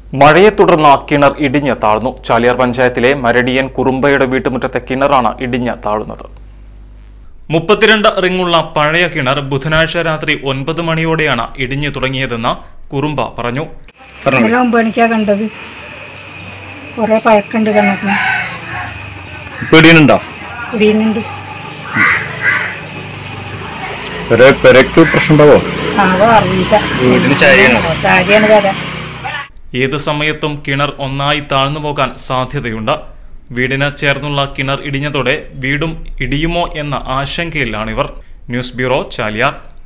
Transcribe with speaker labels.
Speaker 1: മഴയെ തുടർന്ന് കിണർ ഇടിഞ്ഞ് താഴ്ന്നു ചാലിയാർ പഞ്ചായത്തിലെ മരടിയൻ കുറുമ്പയുടെ വീട്ടുമുറ്റത്തെ കിണറാണ് ഇടിഞ്ഞ് താഴുന്നത് മുപ്പത്തിരണ്ട് റിങ്ങുള്ള പഴയ കിണർ ബുധനാഴ്ച രാത്രി ഒൻപത് മണിയോടെയാണ് ഇടിഞ്ഞു തുടങ്ങിയതെന്ന് കുറുമ്പ പറഞ്ഞു
Speaker 2: ഇന്നലെ ഒമ്പത് മണിക്കാ കണ്ടത് കുറെ പഴക്കണ്ട് കിണറിന്
Speaker 3: പേടിയുന്നുണ്ടോ
Speaker 2: ഇടിയുന്നുണ്ട്
Speaker 3: പെര പെരക്ക് പ്രശ്നം ഉണ്ടാവോ
Speaker 2: ആകെ അറിയില്ല
Speaker 3: വീടിന് ചാരിയാണോ?
Speaker 2: ചാരിയാണ് വരാ
Speaker 1: ഏത് സമയത്തും കിണർ ഒന്നായി താഴ്ന്നു പോകാൻ സാധ്യതയുണ്ട് വീടിന് ചേർന്നുള്ള കിണർ ഇടിഞ്ഞതോടെ വീടും ഇടിയുമോ എന്ന ആശങ്കയിലാണിവർ ന്യൂസ് ബ്യൂറോ ചാലിയാർ